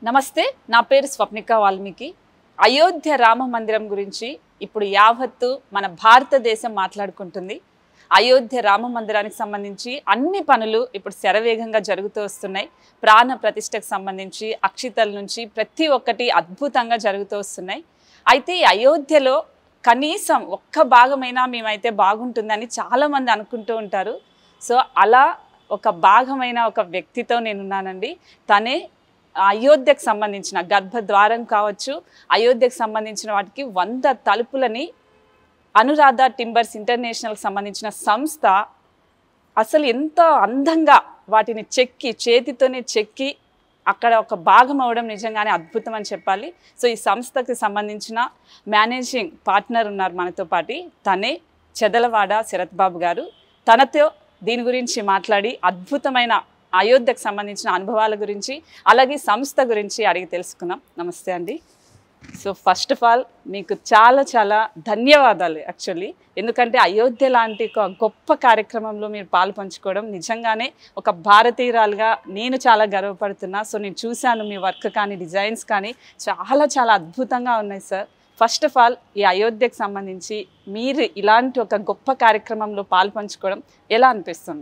నమస్తే నా పేరు స్వప్నిక వాల్మీకి అయోధ్య రామ మందిరం గురించి ఇప్పుడు యావత్తు మన భారతదేశం మాట్లాడుకుంటుంది అయోధ్య రామ మందిరానికి సంబంధించి అన్ని పనులు ఇప్పుడు శరవేగంగా జరుగుతూ వస్తున్నాయి ప్రాణ ప్రతిష్టకు సంబంధించి అక్షితల నుంచి ప్రతి ఒక్కటి అద్భుతంగా జరుగుతూ వస్తున్నాయి అయితే ఈ అయోధ్యలో కనీసం ఒక్క భాగమైనా మేమైతే బాగుంటుందని చాలామంది అనుకుంటూ ఉంటారు సో అలా ఒక భాగమైన ఒక వ్యక్తితో నేనున్నానండి తనే అయోధ్యకు సంబంధించిన గర్భద్వారం కావచ్చు అయోధ్యకు సంబంధించిన వాటికి వంద తలుపులని అనురాధ టింబర్స్ ఇంటర్నేషనల్కి సంబంధించిన సంస్థ అసలు ఎంత అందంగా వాటిని చెక్కి చేతితోనే చెక్కి అక్కడ ఒక భాగం అవడం నిజంగానే అద్భుతం అని చెప్పాలి సో ఈ సంస్థకి సంబంధించిన మేనేజింగ్ పార్ట్నర్ ఉన్నారు మనతో పాటు తనే చెదలవాడ శరత్ బాబు గారు తనతో దీని గురించి మాట్లాడి అద్భుతమైన అయోధ్యకు సంబంధించిన అనుభవాల గురించి అలాగే సంస్థ గురించి అడిగి తెలుసుకుందాం నమస్తే అండి సో ఫస్ట్ ఆఫ్ ఆల్ మీకు చాలా చాలా ధన్యవాదాలు యాక్చువల్లీ ఎందుకంటే అయోధ్య లాంటి ఒక గొప్ప కార్యక్రమంలో మీరు పాలు పంచుకోవడం నిజంగానే ఒక భారతీయురాలుగా నేను చాలా గర్వపడుతున్నా సో నేను చూశాను మీ వర్క్ కానీ డిజైన్స్ కానీ చాలా చాలా అద్భుతంగా ఉన్నాయి సార్ ఫస్ట్ ఆఫ్ ఆల్ ఈ అయోధ్యకు సంబంధించి మీరు ఇలాంటి ఒక గొప్ప కార్యక్రమంలో పాలు పంచుకోవడం ఎలా అనిపిస్తుంది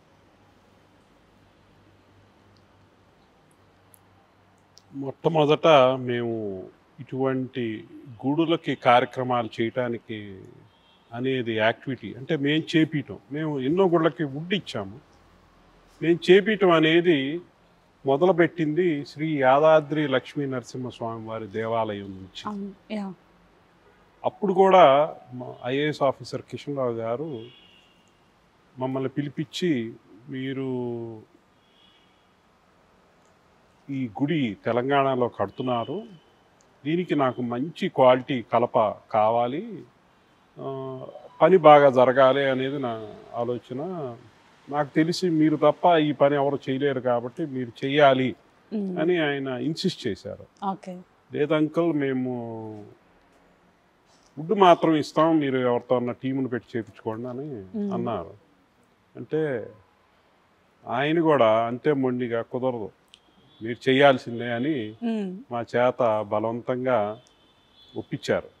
మొట్టమొదట మేము ఇటువంటి గుడులకి కార్యక్రమాలు చేయటానికి అనేది యాక్టివిటీ అంటే మేము చేపీయటం మేము ఎన్నో గుళ్ళకి వుడ్ ఇచ్చాము మేము చేపీయటం అనేది మొదలుపెట్టింది శ్రీ యాదాద్రి లక్ష్మీ నరసింహస్వామి వారి దేవాలయం నుంచి అవును యా అప్పుడు కూడా ఐఏఎస్ ఆఫీసర్ కిషన్ రావు గారు మమ్మల్ని పిలిపించి మీరు ఈ గుడి తెలంగాణలో కడుతున్నారు దీనికి నాకు మంచి క్వాలిటీ కలప కావాలి ఆ, పని బాగా జరగాలి అనేది నా ఆలోచన నాకు తెలిసి మీరు తప్ప ఈ పని ఎవరు చేయలేరు కాబట్టి మీరు చెయ్యాలి అని ఆయన ఇన్సిస్ట్ చేశారు ఓకే లేదు అంకుల్ మేము వుడ్ మాత్రం ఇస్తాం మీరు ఎవరితో ఉన్న టీమును పెట్టి చేయించుకోండి అని మ్మ్. అన్నారు అంటే ఆయన కూడా అంతే మొండిగా కుదరదు మీరు చేయాల్సిందే అని మా చేత బలవంతంగా ఒప్పించారు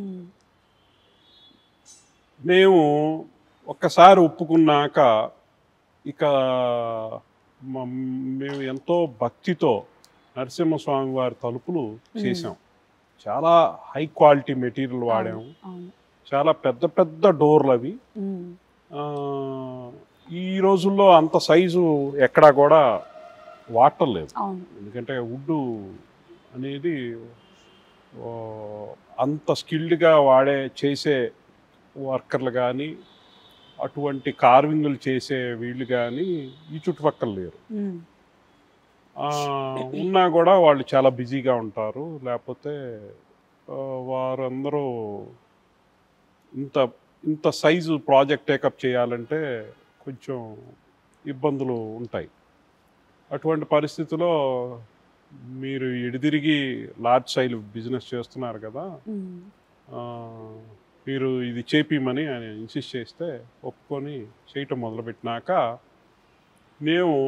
మేము ఒక్కసారి ఒప్పుకున్నాక ఇక మ- మేము ఎంతో భక్తితో నరసింహస్వామి వారి తలుపులు చేసాం చాలా హై క్వాలిటీ మెటీరియల్ వాడాము అవును చాలా పెద్ద పెద్ద డోర్లు అవి ఉమ్. ఆ, ఈ రోజుల్లో అంత సైజు ఎక్కడా కూడా వాటర్ లేదు అవును ఎందుకంటే వుడ్ అనేది ఓ, అంత స్కిల్డ్గా వాడే చేసే వర్కర్లు కానీ అటువంటి కార్వింగ్లు చేసే వీళ్ళు కానీ ఈ చుట్టుపక్కల లేరు ఉమ్. ఆ, ఉన్నా కూడా వాళ్ళు చాలా బిజీగా ఉంటారు లేకపోతే ఆ, వారందరూ ఇంత ఇంత సైజు ప్రాజెక్ట్ టేకప్ చేయాలంటే కొంచెం ఇబ్బందులు ఉంటాయి అటువంటి పరిస్థితిలో మీరు ఎడిదిరిగి లార్జ్ సైల్ బిజినెస్ చేస్తున్నారు కదా ఉమ్. ఆ, మీరు ఇది చేపిమని ఆయన ఇన్సిస్ట్ చేస్తే ఒప్పుకొని చేయటం మొదలుపెట్టినాక మేము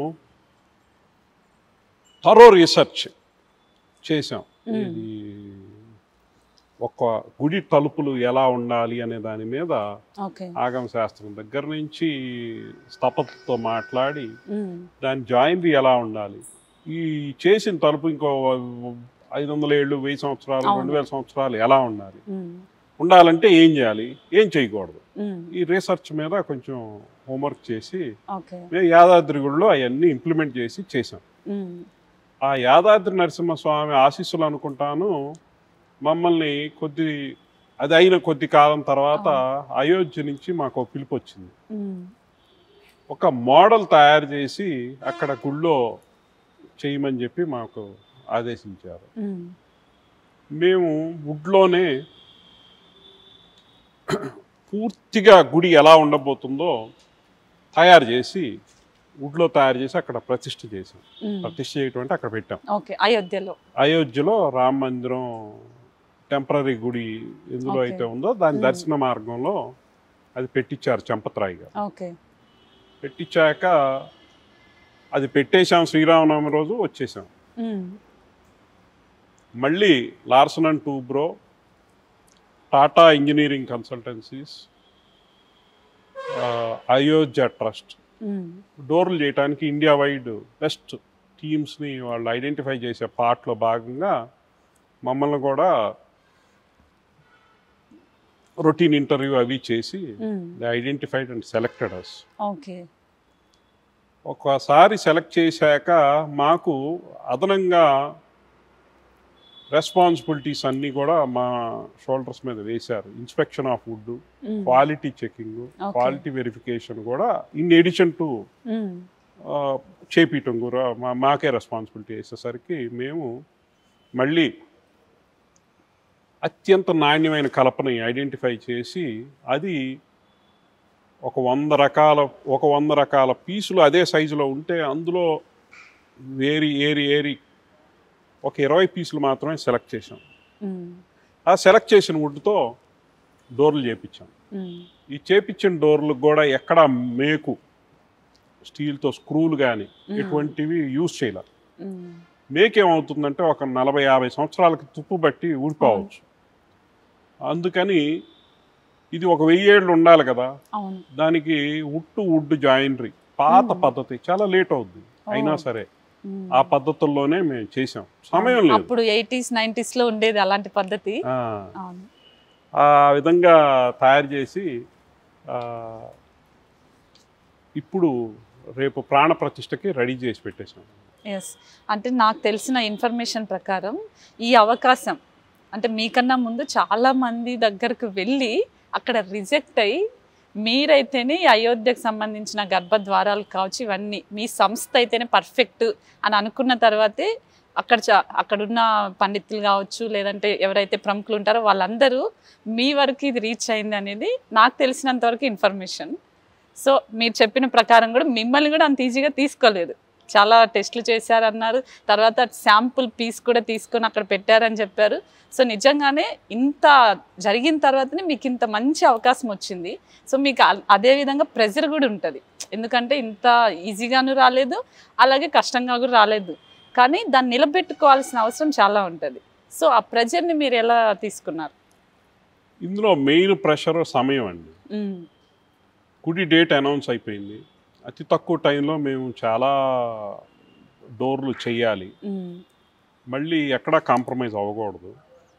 థరో రీసెర్చ్ చేసాం మ్మ్. ఇది ఒక గుడి తలుపులు ఎలా ఉండాలి అనే దాని మీద ఓకే ఆగమ శాస్త్రం దగ్గర నుంచి స్థపతితో మాట్లాడి ఉమ్. దాని జాయినరీ ఎలా ఉండాలి ఈ చేసిన తలుపు ఇంకో ఐదు వందల ఏళ్ళు వెయ్యి సంవత్సరాలు అవును. రెండు వేల సంవత్సరాలు ఎలా ఉండాలి ఉమ్. ఉండాలంటే ఏం చేయాలి ఏం చేయకూడదు ఉమ్. ఈ రీసెర్చ్ మీద కొంచెం హోంవర్క్ చేసి ఓకే మేము యాదాద్రి గుడిలో అవన్నీ ఇంప్లిమెంట్ చేసి చేసాం ఉమ్. ఆ యాదాద్రి నరసింహస్వామి ఆశీస్సులు అనుకుంటాను మమ్మల్ని కొద్ది అది అయిన కొద్ది కాలం తర్వాత అయోధ్య నుంచి మాకు ఒక పిలుపు వచ్చింది ఉమ్. ఒక మోడల్ తయారు చేసి అక్కడ గుళ్ళో చేయమని చెప్పి మాకు ఆదేశించారు ఉమ్. మేము వుడ్లోనే పూర్తిగా గుడి ఎలా ఉండబోతుందో తయారు చేసి వుడ్లో తయారు చేసి అక్కడ ప్రతిష్ఠ చేసాం ఉమ్. ప్రతిష్ఠ చేయటం అంటే అక్కడ పెట్టాం ఓకే అయోధ్యలో అయోధ్యలో రామ మందిరం టెంపరీ గుడి ఎందులో Okay. అయితే ఉందో దాని Hmm. దర్శన మార్గంలో అది పెట్టించారు చంపత్రాయి గారు ఓకే పెట్టించాక అది పెట్టేశాం శ్రీరామనవమి రోజు వచ్చేసాం ఉమ్. మళ్ళీ Larsen and Toubro Tata engineering consultancies Ayodhya trust um, డోర్లు చేయడానికి ఇండియా వైడ్ బెస్ట్ టీమ్స్ని వాళ్ళు ఐడెంటిఫై చేసే పార్ట్లో భాగంగా మమ్మల్ని కూడా రొటీన్ ఇంటర్వ్యూ అవి చేసి um, identified and selected us okay ఒకసారి సెలెక్ట్ చేశాక మాకు అదనంగా రెస్పాన్సిబిలిటీస్ అన్నీ కూడా మా షోల్డర్స్ మీద వేశారు inspection of wood um, quality checking Okay. Quality verification కూడా ఇన్ ఎడిషన్ టు ఉమ్, చేపించటం కూడా మా మాకే రెస్పాన్సిబిలిటీ వేసేసరికి మేము మళ్ళీ అత్యంత నాణ్యమైన కలపని ఐడెంటిఫై చేసి అది ఒక వంద రకాల ఒక వంద రకాల పీసులు అదే సైజులో ఉంటే అందులో వేరి ఏరి ఏరి ఒక ఇరవై పీసులు మాత్రమే సెలెక్ట్ చేసాం ఉమ్, ఆ సెలెక్ట్ చేసిన వుడ్తో డోర్లు చేపించాం ఉమ్, ఈ చేపించిన డోర్లకు కూడా ఎక్కడ మేకు స్టీల్తో స్క్రూలు కానీ ఎటువంటివి యూజ్ చేయాలి ఉమ్, మేక్ ఏమవుతుందంటే ఒక నలభై యాభై సంవత్సరాలకి తుప్పు బట్టి ఊడిపోవచ్చు అందుకని ఇది ఒక వెయ్యేళ్ళు ఉండాలి కదా అవును దానికి ఉట్టు వుడ్ జాయినరీ పాత Hmm. పద్ధతి చాలా లేట్ అవుద్ది అయినా Oh. సరే ఉమ్. ఆ పద్ధతుల్లోనే మేము చేసాం సమయం లేదు అప్పుడు ఎయిటీస్ నైన్టీస్ లో ఉండేది అలాంటి పద్ధతి ఆ, అవును ఆ విధంగా తయారు చేసి ఆ, ఇప్పుడు రేపు ప్రాణ ప్రతిష్టకి రెడీ చేసి పెట్టేశాం ఎస్ అంటే నాకు తెలిసిన ఇన్ఫర్మేషన్ ప్రకారం ఈ అవకాశం అంటే మీకన్నా ముందు చాలా మంది దగ్గరకు వెళ్ళి అక్కడ రిజెక్ట్ అయ్యి మీరైతేనే ఈ అయోధ్యకు సంబంధించిన గర్భద్వారాలు కావచ్చు ఇవన్నీ మీ సంస్థ అయితేనే పర్ఫెక్ట్ అని అనుకున్న తర్వాతే అక్కడ చ- అక్కడున్న పండితులు కావచ్చు లేదంటే ఎవరైతే ప్రముఖులు ఉంటారో వాళ్ళందరూ మీ వరకు ఇది రీచ్ అయింది అనేది నాకు తెలిసినంత వరకు ఇన్ఫర్మేషన్ సో మీరు చెప్పిన ప్రకారం కూడా మిమ్మల్ని కూడా అంత ఈజీగా తీసుకోలేదు చాలా టెస్టులు చేశారన్నారు తర్వాత శాంపుల్ పీస్ కూడా తీసుకొని అక్కడ పెట్టారని చెప్పారు సో నిజంగానే ఇంత జరిగిన తర్వాతనే మీకు ఇంత మంచి అవకాశం వచ్చింది సో మీకు అ- అదే విధంగా ప్రెజర్ కూడా ఉంటుంది ఎందుకంటే ఇంత ఈజీగాను రాలేదు అలాగే కష్టంగా కూడా రాలేదు కానీ దాన్ని నిలబెట్టుకోవాల్సిన అవసరం చాలా ఉంటుంది సో ఆ ప్రెజర్ని మీరు ఎలా తీసుకున్నారు ఇందులో మెయిన్ ప్రెషర్ సమయం అండి ఉమ్, కుడి డేట్ అనౌన్స్ అయిపోయింది అతి తక్కువ టైంలో మేము చాలా డోర్లు చేయాలి ఉమ్, మళ్ళీ ఎక్కడా కాంప్రమైజ్ అవ్వకూడదు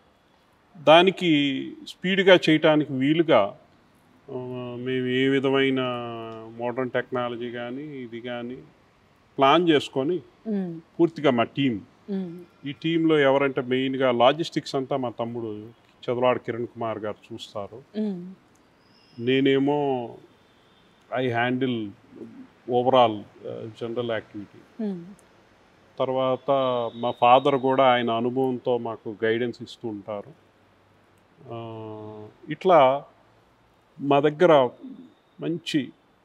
దానికి స్పీడ్గా చేయటానికి వీలుగా ఆ, మేము ఏ విధమైన మోడర్న్ టెక్నాలజీ కానీ ఇది కానీ ప్లాన్ చేసుకొని ఉమ్, పూర్తిగా మా టీం ఉమ్, ఈ టీంలో ఎవరంటే మెయిన్గా లాజిస్టిక్స్ అంతా మా తమ్ముడు చదవాడ కిరణ్ కుమార్ గారు చూస్తారు ఉమ్, నేనేమో I handle overall general activity um, తర్వాత మా ఫాదర్ కూడా ఆయన అనుభవంతో మాకు గైడెన్స్ ఇస్తూ ఉంటారు ఆ, ఇట్లా మా దగ్గర మంచి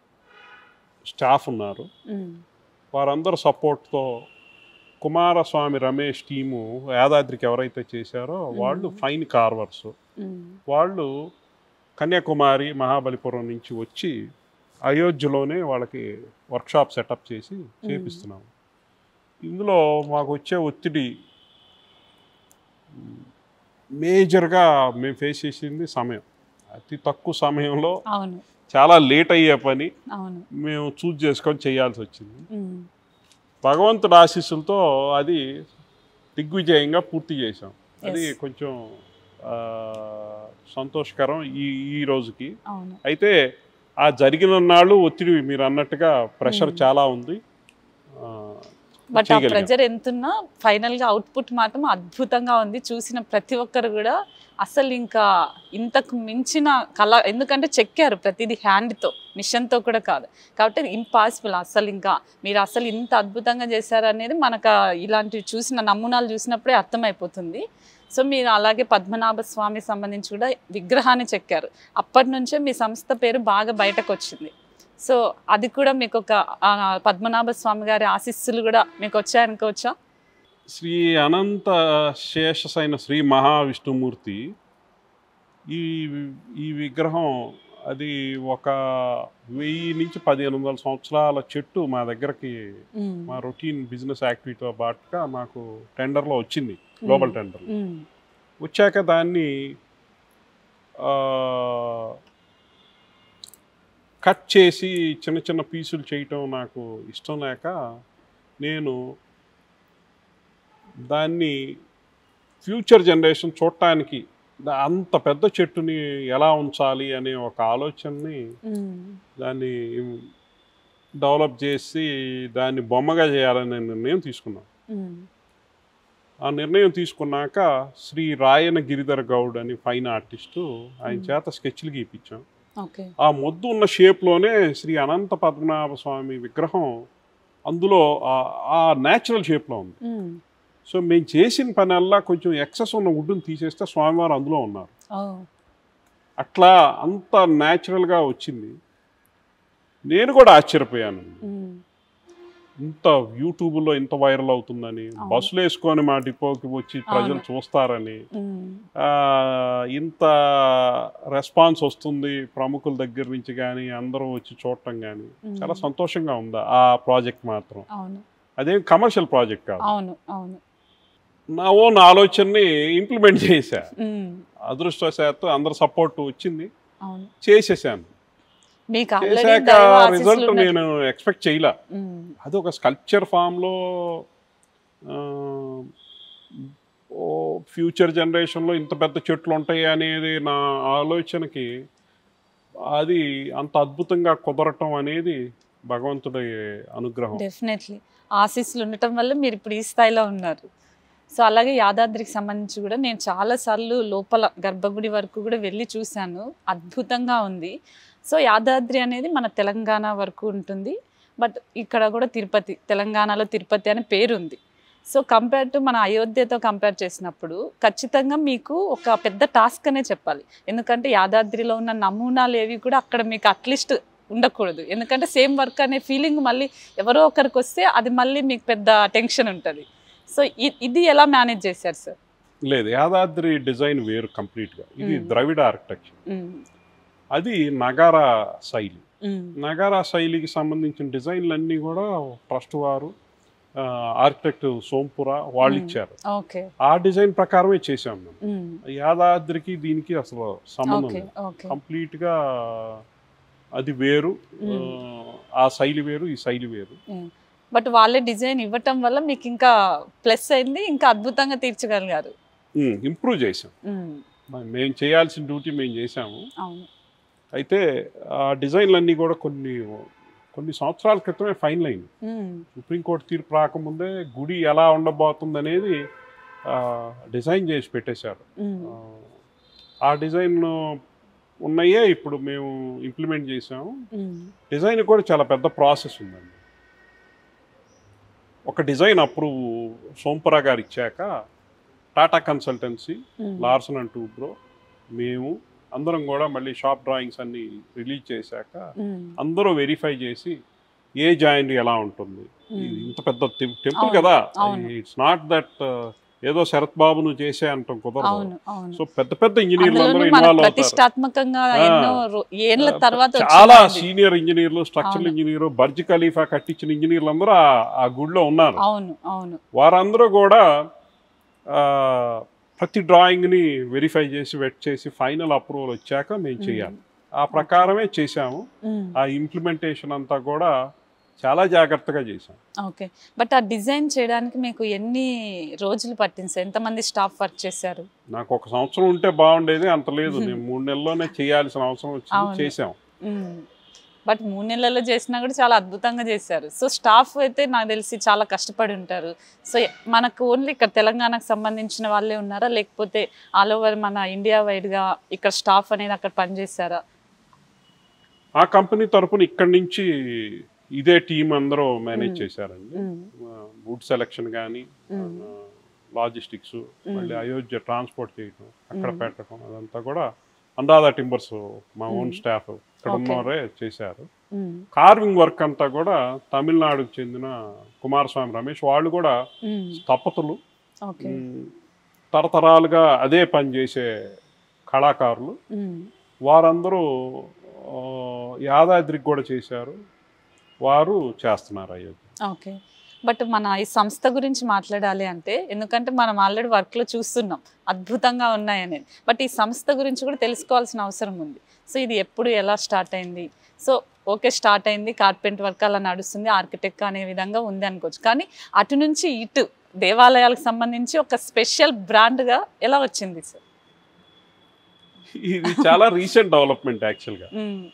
స్టాఫ్ ఉన్నారు ఉమ్, వారందరూ సపోర్ట్తో కుమారస్వామి రమేష్ టీము యాదాద్రికి ఎవరైతే చేశారో వాళ్ళు Mhm. ఫైన్ కార్వర్స్ ఉమ్, వాళ్ళు కన్యాకుమారి మహాబలిపురం నుంచి వచ్చి అయోధ్యలోనే వాళ్ళకి వర్క్షాప్ సెటప్ చేసి చేపిస్తున్నాం ఇందులో మాకు వచ్చే ఒత్తిడి మేజర్గా మేము ఫేస్ చేసింది సమయం అతి తక్కువ సమయంలో అవును చాలా లేట్ అయ్యే పని అవును మేము చూజ్ చేసుకొని చేయాల్సి వచ్చింది ఉమ్, భగవంతుడి ఆశీస్సులతో అది దిగ్విజయంగా పూర్తి చేసాం అది Yes. కొంచెం ఆ, సంతోషకరం ఈ ఈ రోజుకి అవును అయితే ఆ జరిగిన నాళ్ళు ఒత్తిడి మీరు అన్నట్టుగా ప్రెషర్ Hmm. చాలా ఉంది ఆ, బట్ ఆ చేయగలిగాం. ప్రెజర్ ఎంతున్నా ఫైనల్ గా అవుట్పుట్ మాత్రం అద్భుతంగా ఉంది చూసిన ప్రతి ఒక్కరు కూడా అసలు ఇంకా ఇంతకు మించిన కళ ఎందుకంటే చెక్కారు ప్రతిదీ హ్యాండ్తో మిషన్తో కూడా కాదు కాబట్టి ఇంపాసిబుల్ అసలు ఇంకా మీరు అసలు ఇంత అద్భుతంగా చేశారు అనేది మనకు ఆ ఇలాంటివి చూసిన నమూనాలు చూసినప్పుడే అర్థమైపోతుంది సో మీరు అలాగే పద్మనాభ స్వామి సంబంధించి కూడా విగ్రహాన్ని చెక్కారు అప్పటి నుంచే మీ సంస్థ పేరు బాగా బయటకు వచ్చింది సో అది కూడా మీకు ఒక ఆ, పద్మనాభ స్వామి గారి ఆశీస్సులు కూడా మీకు వచ్చాయనుకోవచ్చా శ్రీ అనంత శేషసైన శ్రీ మహావిష్ణుమూర్తి ఈ ఈ విగ్రహం అది ఒక వెయ్యి నుంచి పదిహేను వందల సంవత్సరాల చెట్టు మా దగ్గరకి ఉమ్, మా రొటీన్ బిజినెస్ యాక్టివిటీతో పాటుగా మాకు టెండర్లో వచ్చింది గ్లోబల్ టెండర్ ఉమ్, వచ్చాక దాన్ని ఆ, కట్ చేసి చిన్న చిన్న పీసులు చేయటం నాకు ఇష్టం లేక నేను దాన్ని ఫ్యూచర్ జనరేషన్ చూడటానికి దా- అంత పెద్ద చెట్టుని ఎలా ఉంచాలి అనే ఒక ఆలోచనని ఉమ్, దాన్ని డెవలప్ చేసి దాన్ని బొమ్మగా చేయాలనే నిర్ణయం తీసుకున్నాను ఉమ్, ఆ నిర్ణయం తీసుకున్నాక శ్రీ రాయన గిరిధర్ గౌడ్ అని ఫైన్ ఆర్టిస్టు ఆయన Hmm. చేత స్కెచ్లు గీపించాం ఓకే ఆ మొద్దు ఉన్న షేప్లోనే శ్రీ అనంత పద్మనాభ స్వామి విగ్రహం అందులో ఆ- ఆ న్యాచురల్ షేప్లో ఉంది ఉమ్, సో మేము చేసిన పనల్లా కొంచెం ఎక్సెస్ ఉన్న వుడ్డుని తీసేస్తే స్వామివారు అందులో ఉన్నారు ఓ అట్లా అంత న్యాచురల్గా వచ్చింది నేను కూడా ఆశ్చర్యపోయాను ఉమ్, ఇంత యూట్యూబ్లో ఇంత వైరల్ అవుతుందని అవును. బస్సులు వేసుకొని మా డిపోకి వచ్చి ప్రజలు అవును. చూస్తారని ఉమ్, ఆ, ఇంత రెస్పాన్స్ వస్తుంది ప్రముఖుల దగ్గర నుంచి కానీ అందరూ వచ్చి చూడటం కానీ ఉమ్. చాలా సంతోషంగా ఉంది ఆ ప్రాజెక్ట్ మాత్రం అవును అదేం కమర్షియల్ ప్రాజెక్ట్ కాదు అవును అవును నా ఓన్ ఆలోచనని ఇంప్లిమెంట్ చేశా ఉమ్, అదృష్టవశాత్తు అందరు సపోర్ట్ వచ్చింది అవును చేసేసాను మీకు ఆల్రెడీ చేశాక దైవ ఆశీస్సులు రిజల్ట్ ఉన్నట్టు- నేను ఎక్స్పెక్ట్ చేయలే ఉమ్, అది ఒక స్కల్ప్చర్ ఫామ్లో ఓ ఫ్యూచర్ జనరేషన్లో ఇంత పెద్ద చెట్లు ఉంటాయి అనేది నా ఆలోచనకి అది అంత అద్భుతంగా కుదరటం అనేది భగవంతుడి అనుగ్రహం డెఫినెట్లీ ఆశీస్సులు ఉండటం వల్ల మీరు ఇప్పుడు ఈ స్థాయిలో ఉన్నారు సో అలాగే యాదాద్రికి సంబంధించి కూడా నేను చాలాసార్లు లోపల గర్భగుడి వరకు కూడా వెళ్ళి చూశాను అద్భుతంగా ఉంది సో యాదాద్రి అనేది మన తెలంగాణ వరకు ఉంటుంది బట్ ఇక్కడ కూడా తిరుపతి తెలంగాణలో తిరుపతి అనే పేరు ఉంది సో కంపేర్ టు మన అయోధ్యతో కంపేర్ చేసినప్పుడు ఖచ్చితంగా మీకు ఒక పెద్ద టాస్క్ అనే చెప్పాలి ఎందుకంటే యాదాద్రిలో ఉన్న నమూనాలు ఏవి కూడా అక్కడ మీకు అట్లీస్ట్ ఉండకూడదు ఎందుకంటే సేమ్ వర్క్ అనే ఫీలింగ్ మళ్ళీ ఎవరో ఒకరికి వస్తే అది మళ్ళీ మీకు పెద్ద టెన్షన్ ఉంటుంది సో ఇ- ఇది ఎలా మేనేజ్ చేశారు సార్ లేదు యాదాద్రి డిజైన్ వేరు కంప్లీట్గా ఇది మ్మ్. ద్రవిడ ఆర్కిటెక్చర్ అది నగారా శైలి నగారా శైలికి సంబంధించిన డిజైన్లు అన్నీ కూడా ట్రస్ట్ వారు ఆర్కిటెక్ట్ సోంపుర వాళ్ళు మ్మ్. ఇచ్చారు ఓకే ఆ డిజైన్ ప్రకారమే చేసాం మేము యాదాద్రికి దీనికి అసలు సంబంధం ఓకే లేదు ఓకే కంప్లీట్గా అది వేరు మ్మ్. ఆ, ఆ శైలి వేరు ఈ శైలి వేరు బట్ వాళ్ళే డిజైన్ ఇవ్వటం వల్ల మీకు ఇంకా ప్లస్ అయింది ఇంకా అద్భుతంగా తీర్చగలిగారు ఇంప్రూవ్ చేసాం ఉమ్, మ- మేము చేయాల్సిన డ్యూటీ మేము చేసాము అవును అయితే ఆ డిజైన్లు అన్నీ కూడా కొన్ని కొన్ని సంవత్సరాల క్రితమే ఫైనల్ అయింది ఉమ్, సుప్రీంకోర్టు తీర్పు రాకముందే గుడి ఎలా ఉండబోతుంది అనేది డిజైన్ చేసి పెట్టేశారు ఉమ్, ఆ, ఆ డిజైన్ ఉన్నాయే ఇప్పుడు మేము ఇంప్లిమెంట్ చేసాము ఉమ్, డిజైన్ కూడా చాలా పెద్ద ప్రాసెస్ ఉందండి ఒక డిజైన్ అప్రూవ్ సోంపురా గారు ఇచ్చాక Tata consultancy um, Larsen and Toubro మేము అందరం కూడా మళ్ళీ షాప్ డ్రాయింగ్స్ అన్ని రిలీజ్ చేశాక ఉమ్, అందరూ వెరిఫై చేసి ఏ జాయింట్ ఎలా ఉంటుంది ఇది ఉమ్, ఇంత పెద్ద టెంపుల్ అవును, కదా అవును. ఇట్స్ నాట్ దట్ ఏదో శరత్ బాబు నువ్వు చేసే అంటాం కుదరదు అవును అవును సో పెద్ద పెద్ద ఇంజనీర్లు అందరూ అందులోనూ మన ఇన్వాల్వ్ అవుతారు ప్రతిష్టాత్మకంగా ఆ. ఎన్నో రో- ఏండ్ల తర్వాత చాలా వచ్చింది. సీనియర్ ఇంజనీర్లు స్ట్రక్చరల్ అవును. ఇంజనీర్ బర్జ్ ఖలీఫా కట్టించిన ఇంజనీర్లు అందరూ ఆ- ఆ గుడిలో ఉన్నారు అవును అవును వారందరూ కూడా ఆ, ప్రతి డ్రాయింగ్ని వెరిఫై చేసి వెట్ చేసి ఫైనల్ అప్రూవల్ వచ్చాక మేము చేయాలి ఆ ప్రకారమే చేశాము ఉమ్, ఆ ఇంప్లిమెంటేషన్ అంతా కూడా చాలా జాగ్రత్తగా చేశాం ఓకే బట్ ఆ డిజైన్ చేయడానికి మీకు ఎన్ని రోజులు పట్టింది సార్ ఎంతమంది స్టాఫ్ వర్క్ చేశారు నాకు ఒక సంవత్సరం ఉంటే బాగుండేది అంత లేదు మ్మ్. నేను మూడు నెలల్లోనే చేయాల్సిన అవసరం వచ్చింది అవును. చేసాం ఉమ్. బట్ మూడు నెలల్లో చేసినా కూడా చాలా అద్భుతంగా చేశారు సో స్టాఫ్ అయితే నాకు తెలిసి చాలా కష్టపడి ఉంటారు సో మనకు ఓన్లీ ఇక్కడ తెలంగాణకు సంబంధించిన వాళ్ళే ఉన్నారా లేకపోతే ఆల్ ఓవర్ మన ఇండియా వైడ్గా ఇక్కడ స్టాఫ్ అనేది అక్కడ పనిచేస్తారా ఆ కంపెనీ తరపున ఇక్కడి నుంచి ఇదే టీం అందరూ మేనేజ్ మ్మ్. చేశారండి ఉమ్, వుడ్ సెలెక్షన్ కానీ ఉమ్, లాజిస్టిక్స్ మళ్ళీ ఉమ్, అయోధ్య ట్రాన్స్పోర్ట్ చేయటం అక్కడ మ్మ్. పెట్టడం అదంతా కూడా అనురాధ టింబర్స్ మా ఓన్ మ్మ్. స్టాఫ్ ఇక్కడ Okay. ఉన్నవారే చేశారు ఉమ్, కార్వింగ్ వర్క్ అంతా కూడా తమిళనాడుకు చెందిన కుమారస్వామి రమేష్ వాళ్ళు కూడా ఉమ్, స్థపతులు ఓకే మ్, తరతరాలుగా అదే పని చేసే కళాకారులు ఉమ్, వారందరూ ఆ, యాదాద్రికి కూడా చేశారు వారు చేస్తున్నారు అయోధ్య ఓకే బట్ మన ఈ సంస్థ గురించి మాట్లాడాలి అంటే ఎందుకంటే మనం ఆల్రెడీ వర్క్లో చూస్తున్నాం అద్భుతంగా ఉన్నాయని బట్ ఈ సంస్థ గురించి కూడా తెలుసుకోవాల్సిన అవసరం ఉంది సో ఇది ఎప్పుడు ఎలా స్టార్ట్ అయింది సో ఓకే స్టార్ట్ అయింది కార్పెంట్ వర్క్ అలా నడుస్తుంది ఆర్కిటెక్ట్ అనే విధంగా ఉంది అనుకోవచ్చు కానీ అటు నుంచి ఇటు దేవాలయాలకు సంబంధించి ఒక స్పెషల్ బ్రాండ్గా ఎలా వచ్చింది సార్ ఇది చాలా రీసెంట్ డెవలప్మెంట్ యాక్చువల్గా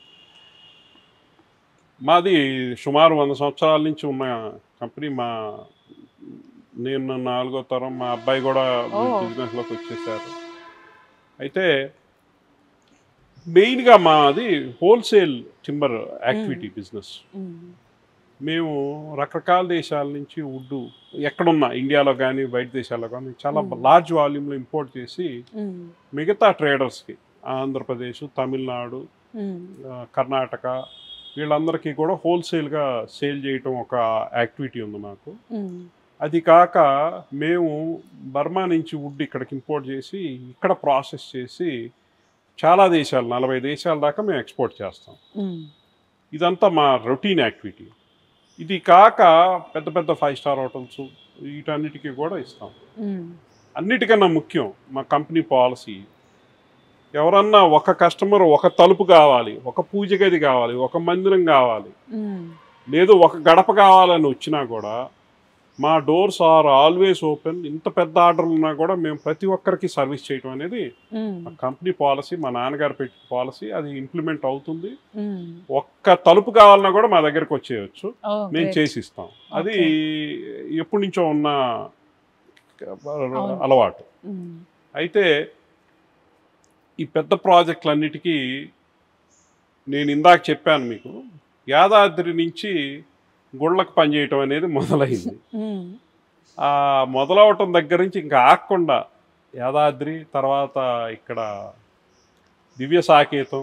మాది సుమారు వంద సంవత్సరాల నుంచి ఉన్న కంపెనీ మా నేను నాలుగో తరం మా అబ్బాయి కూడా ఓ. బిజినెస్లోకి వచ్చేసారు అయితే మెయిన్గా మాది హోల్సేల్ టింబర్ యాక్టివిటీ బిజినెస్ మేము రకరకాల దేశాల నుంచి వుడ్ ఎక్కడున్నా ఇండియాలో కానీ బయట దేశాల్లో కానీ చాలా Mm. లార్జ్ వాల్యూమ్లో ఇంపోర్ట్ చేసి మిగతా ట్రేడర్స్కి ఆంధ్రప్రదేశ్ తమిళనాడు ఆ, కర్ణాటక వీళ్ళందరికీ కూడా హోల్సేల్గా సేల్ చేయటం ఒక యాక్టివిటీ ఉంది మాకు అది కాక మేము బర్మా నుంచి వుడ్ ఇక్కడికి ఇంపోర్ట్ చేసి ఇక్కడ ప్రాసెస్ చేసి చాలా దేశాలు నలభై దేశాల దాకా మేము ఎక్స్పోర్ట్ చేస్తాం ఇదంతా మా రొటీన్ యాక్టివిటీ ఇది కాక పెద్ద పెద్ద ఫైవ్ స్టార్ హోటల్స్ వీటన్నిటికీ కూడా ఇస్తాం అన్నిటికన్నా ముఖ్యం మా కంపెనీ పాలసీ ఎవరన్నా ఒక కస్టమర్ ఒక తలుపు కావాలి ఒక పూజ గది కావాలి ఒక మందిరం కావాలి లేదు ఒక గడప కావాలని వచ్చినా కూడా మా డోర్స్ ఆర్ ఆల్వేస్ ఓపెన్ ఇంత పెద్ద ఆర్డర్లు ఉన్నా కూడా మేము ప్రతి ఒక్కరికి సర్వీస్ చేయటం అనేది మా కంపెనీ పాలసీ మా నాన్నగారు పెట్టిన పాలసీ అది ఇంప్లిమెంట్ అవుతుంది ఒక్క తలుపు కావాలన్నా కూడా మా దగ్గరికి వచ్చేయచ్చు మేము చేసి ఇస్తాం అది ఎప్పటి నుంచో ఉన్న అలవాటు అయితే ఈ పెద్ద ప్రాజెక్టులన్నిటికీ నేను ఇందాక చెప్పాను మీకు యాదాద్రి నుంచి గుళ్ళకు పనిచేయటం అనేది మొదలైంది ఆ మొదలవటం దగ్గర నుంచి ఇంకా ఆగకుండా యాదాద్రి తర్వాత ఇక్కడ దివ్య సాకేతం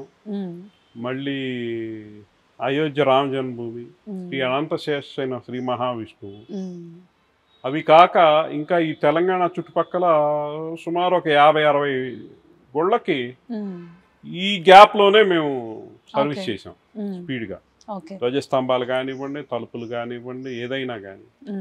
మళ్ళీ అయోధ్య రామ జన్మభూమి శ్రీ అనంతశేషైన శ్రీ మహావిష్ణువు అవి కాక ఇంకా ఈ తెలంగాణ చుట్టుపక్కల సుమారు ఒక యాభై అరవై గుళ్ళకి ఈ గ్యాప్లోనే మేము సర్వీస్ Okay. చేసాం స్పీడ్గా ఓకే ధ్వజస్తంభాలు కానివ్వండి తలుపులు కానివ్వండి ఏదైనా కానీ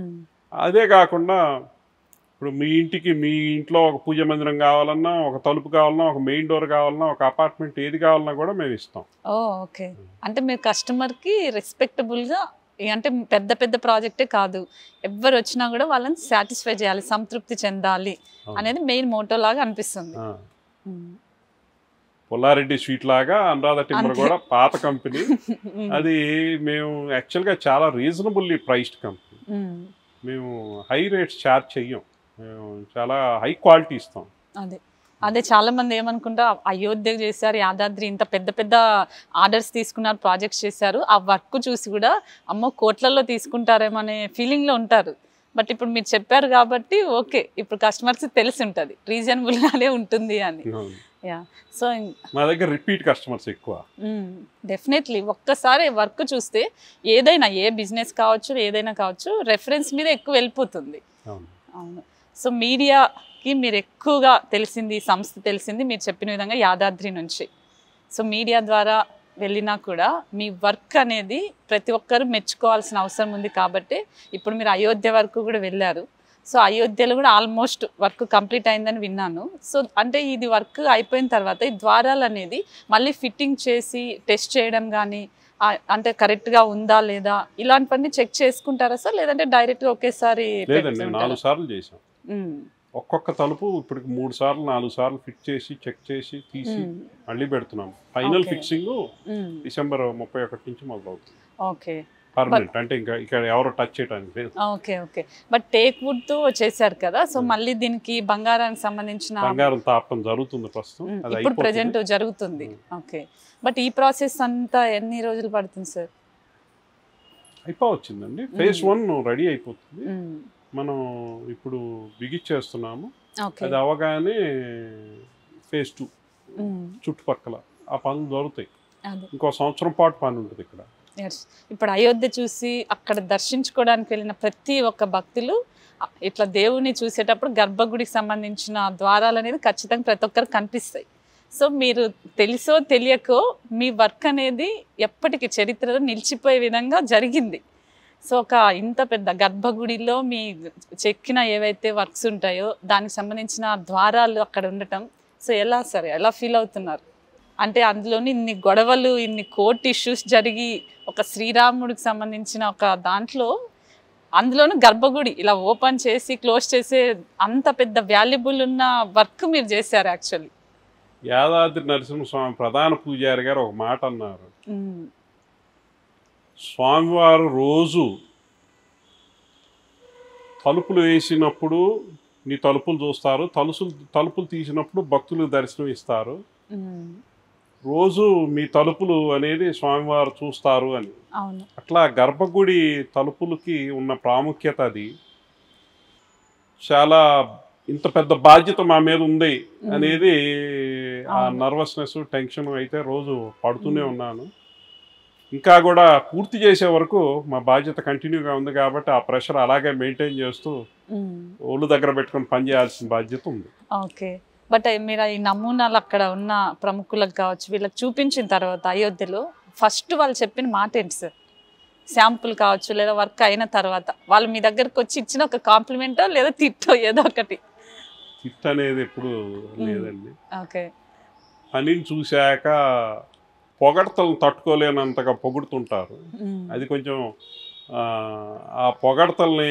అదే కాకుండా ఇప్పుడు మీ ఇంటికి మీ ఇంట్లో ఒక పూజ మందిరం కావాలన్నా ఒక తలుపు కావాలన్నా ఒక మెయిన్ డోర్ కావాలన్నా ఒక అపార్ట్మెంట్ ఏది కావాలన్నా కూడా మేము ఇస్తాం ఓ ఓకే అంటే మీరు కస్టమర్కి రెస్పెక్టబుల్గా అంటే పెద్ద పెద్ద ప్రాజెక్టే కాదు ఎవరు వచ్చినా కూడా వాళ్ళని సాటిస్ఫై చేయాలి సంతృప్తి చెందాలి అవును. అనేది మెయిన్ మోటో లాగా అనిపిస్తుంది ఆ. ఉమ్. పుల్లారెడ్డి స్వీట్ లాగా అనురాధ టింబర్ అంతే. కూడా పాత కంపెనీ ఉమ్. అది మేము యాక్చువల్గా చాలా రీజనబుల్లీ ప్రైస్డ్ కంపెనీ ఉమ్. మేము హై రేట్స్ ఛార్జ్ చెయ్యం మేము చాలా హై క్వాలిటీ ఇస్తాం అదే అదే చాలా మంది ఏమనుకుంటా అయోధ్య చేశారు యాదాద్రి ఇంత పెద్ద పెద్ద ఆర్డర్స్ తీసుకున్నారు ప్రాజెక్ట్స్ చేశారు ఆ వర్క్ చూసి కూడా అమ్మో కోట్లలో తీసుకుంటారేమో అనే ఫీలింగ్లో ఉంటారు బట్ ఇప్పుడు మీరు చెప్పారు కాబట్టి ఓకే ఇప్పుడు కస్టమర్స్ తెలిసి ఉంటుంది రీజనబుల్గానే ఉంటుంది అని యా సో మా దగ్గర రిపీట్ కస్టమర్స్ ఎక్కువ డెఫినెట్లీ ఒక్కసారి వర్క్ చూస్తే ఏదైనా ఏ బిజినెస్ కావచ్చు ఏదైనా కావచ్చు రెఫరెన్స్ మీద ఎక్కువ వెళ్ళిపోతుంది అవును అవును సో మీడియాకి మీరు ఎక్కువగా తెలిసింది ఈ సంస్థ తెలిసింది మీరు చెప్పిన విధంగా యాదాద్రి నుంచి సో మీడియా ద్వారా వెళ్ళినా కూడా మీ వర్క్ అనేది ప్రతి ఒక్కరు మెచ్చుకోవాల్సిన అవసరం ఉంది కాబట్టి ఇప్పుడు మీరు అయోధ్య వరకు కూడా వెళ్ళారు సో అయోధ్యలో కూడా ఆల్మోస్ట్ వర్క్ కంప్లీట్ అయిందని విన్నాను సో అంటే ఇది వర్క్ అయిపోయిన తర్వాత ఈ ద్వారాలు అనేది మళ్ళీ ఫిట్టింగ్ చేసి టెస్ట్ చేయడం కానీ అంటే కరెక్ట్గా ఉందా లేదా ఇలాంటివన్నీ చెక్ చేసుకుంటారా సార్ లేదంటే డైరెక్ట్గా ఒకేసారి లేదండి మేము పెడుతుంటారా? నాలుగు సార్లు చేసాం ఉమ్, ఒక్కొక్క తలుపు ఇప్పటికి మూడు సార్లు నాలుగు సార్లు ఫిట్ చేసి చెక్ చేసి తీసి ఉమ్, మళ్ళీ పెడుతున్నాం final Okay. Fixing um, December ముప్పై ఒకటి నుంచి మొదలవుతుంది ఓకే పర్మనెంట్ అంటే ఇంకా ఇక్కడ ఎవరు టచ్ చేయడానికి లేదు okay okay but teak wood తో చేశారు కదా సో మళ్ళీ దీనికి బంగారానికి సంబంధించిన బంగారం తాపడం జరుగుతుంది ప్రస్తుతం ఉమ్, అది ఇప్పుడు అయిపోతుంది. ప్రజెంట్ జరుగుతుంది ఓకే బట్ ఈ ప్రాసెస్ అంతా ఎన్ని రోజులు పడుతుంది సార్ అయిపోవచ్చిందండి ఫేజ్ వన్ రెడీ అయిపోతుంది ఉమ్, మనం ఇప్పుడు బిగిచ్చేస్తున్నాము ఓకే అది అవగానే ఫేజ్ టూ ఉమ్, చుట్టుపక్కల ఆ పనులు దొరుకుతాయి అదే ఇంకో సంవత్సరం పాటు పని ఉంటుంది ఇక్కడ ఎస్ ఇప్పుడు అయోధ్య చూసి అక్కడ దర్శించుకోవడానికి వెళ్ళిన ప్రతి ఒక్క భక్తులు అ- ఇట్లా దేవుని చూసేటప్పుడు గర్భగుడికి సంబంధించిన ద్వారాలు అనేది ఖచ్చితంగా ప్రతి ఒక్కరు కనిపిస్తాయి సో మీరు తెలుసో తెలియకో మీ వర్క్ అనేది ఎప్పటికీ చరిత్రలో నిలిచిపోయే విధంగా జరిగింది సో ఒక ఇంత పెద్ద గర్భగుడిలో మీ చెక్కిన ఏవైతే వర్క్స్ ఉంటాయో దానికి సంబంధించిన ద్వారాలు అక్కడ ఉండటం సో ఎలా సరే ఎలా ఫీల్ అవుతున్నారు అంటే అందులోని ఇన్ని గొడవలు ఇన్ని కోర్ట్ ఇష్యూస్ జరిగి ఒక శ్రీరాముడికి సంబంధించిన ఒక దాంట్లో అందులోనూ గర్భగుడి ఇలా ఓపెన్ చేసి క్లోజ్ చేసే అంత పెద్ద వాల్యుబుల్ ఉన్న వర్క్ మీరు చేశారు యాక్చువల్లీ యాదాద్రి నరసింహస్వామి ప్రధాన పూజారి గారు ఒక మాట అన్నారు స్వామివారు రోజు తలుపులు వేసినప్పుడు నీ తలుపులు చూస్తారు తలుసులు తలుపులు తీసినప్పుడు భక్తులకు దర్శనం ఇస్తారు రోజు మీ తలుపులు అనేది స్వామివారు చూస్తారు అని అవును అట్లా గర్భగుడి తలుపులకి ఉన్న ప్రాముఖ్యత అది చాలా ఇంత పెద్ద బాధ్యత మా మీద ఉంది అనేది ఆ అవును. నర్వస్నెస్ టెన్షన్ అయితే రోజు పడుతూనే ఉన్నాను ఇంకా కూడా పూర్తి చేసే వరకు మా బాధ్యత కంటిన్యూగా ఉంది కాబట్టి ఆ ప్రెషర్ అలాగే మెయింటైన్ చేస్తూ ఒళ్ళు దగ్గర పెట్టుకొని పని చేయాల్సిన బాధ్యత ఉంది ఓకే బట్ మీరు ఈ నమూనాలు అక్కడ ఉన్న ప్రముఖులకు కావచ్చు వీళ్ళకి చూపించిన తర్వాత అయోధ్యలో ఫస్ట్ వాళ్ళు చెప్పిన మాట ఏంటి సార్ శాంపుల్ కావచ్చు లేదా వర్క్ అయిన తర్వాత వాళ్ళు మీ దగ్గరకు వచ్చి ఇచ్చిన ఒక కాంప్లిమెంటో లేదా తిట్టో ఏదో ఒకటి తిట్ అనేది ఎప్పుడు లేదండి ఓకే పనిని చూశాక పొగడతలను తట్టుకోలేనంతగా పొగుడుతుంటారు అది కొంచెం ఆ, ఆ పొగడతల్ని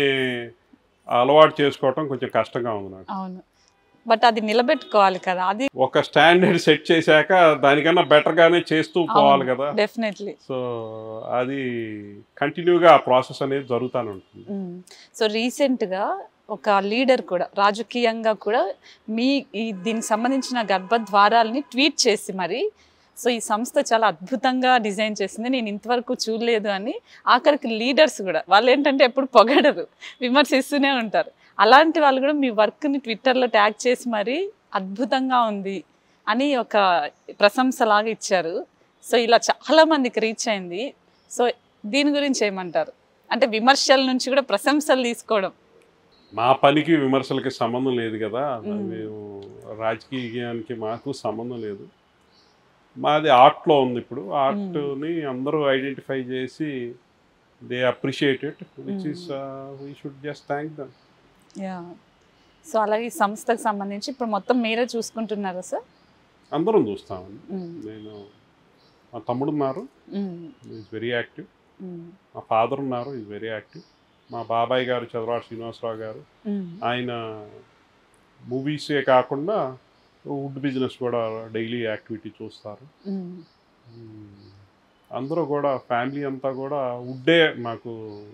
అలవాటు చేసుకోవటం కొంచెం కష్టంగా ఉంది నాకు అవును బట్ అది నిలబెట్టుకోవాలి కదా అది ఒక స్టాండర్డ్ సెట్ చేశాక దానికన్నా బెటర్గానే చేస్తూ పోవాలి కదా డెఫినెట్లీ సో అది కంటిన్యూగా ఆ ప్రాసెస్ అనేది జరుగుతూనే ఉంటుంది సో రీసెంట్గా ఒక లీడర్ కూడా రాజకీయంగా కూడా మీ ఈ దీనికి సంబంధించిన గర్భద్వారాలని ట్వీట్ చేసి మరి సో ఈ సంస్థ చాలా అద్భుతంగా డిజైన్ చేసింది నేను ఇంతవరకు చూడలేదు అని ఆఖరికి లీడర్స్ కూడా వాళ్ళు ఏంటంటే ఎప్పుడు పొగడరు విమర్శిస్తూనే ఉంటారు అలాంటి వాళ్ళు కూడా మీ వర్క్ని ట్విట్టర్లో ట్యాగ్ చేసి మరి అద్భుతంగా ఉంది అని ఒక ప్రశంసలాగా ఇచ్చారు సో ఇలా చాలా మందికి రీచ్ అయింది సో దీని గురించి ఏమంటారు అంటే విమర్శల నుంచి కూడా ప్రశంసలు తీసుకోవడం మా పనికి విమర్శలకి సంబంధం లేదు కదా మ్మ్. మేము రాజకీయానికి మాకు సంబంధం లేదు మాది ఆర్ట్లో ఉంది ఇప్పుడు ఆర్ట్ని అందరూ ఐడెంటిఫై చేసి they appreciate it which is we should just thank them yeah so అలాగే ఈ సంస్థకు సంబంధించి ఇప్పుడు మొత్తం మీరే చూసుకుంటున్నారా సార్ అందరం చూస్తామండి నేను మా తమ్ముడు ఉన్నారు ఈజ్ వెరీ యాక్టివ్ మా ఫాదర్ ఉన్నారు ఈజ్ వెరీ యాక్టివ్ మా బాబాయ్ గారు చంద్రబాబు శ్రీనివాసరావు గారు ఆయన మూవీసే కాకుండా వుడ్ బిజినెస్ కూడా డైలీ యాక్టివిటీ చూస్తారు మ్మ్. అందరూ కూడా ఫ్యామిలీ అంతా కూడా వుడ్డే మాకు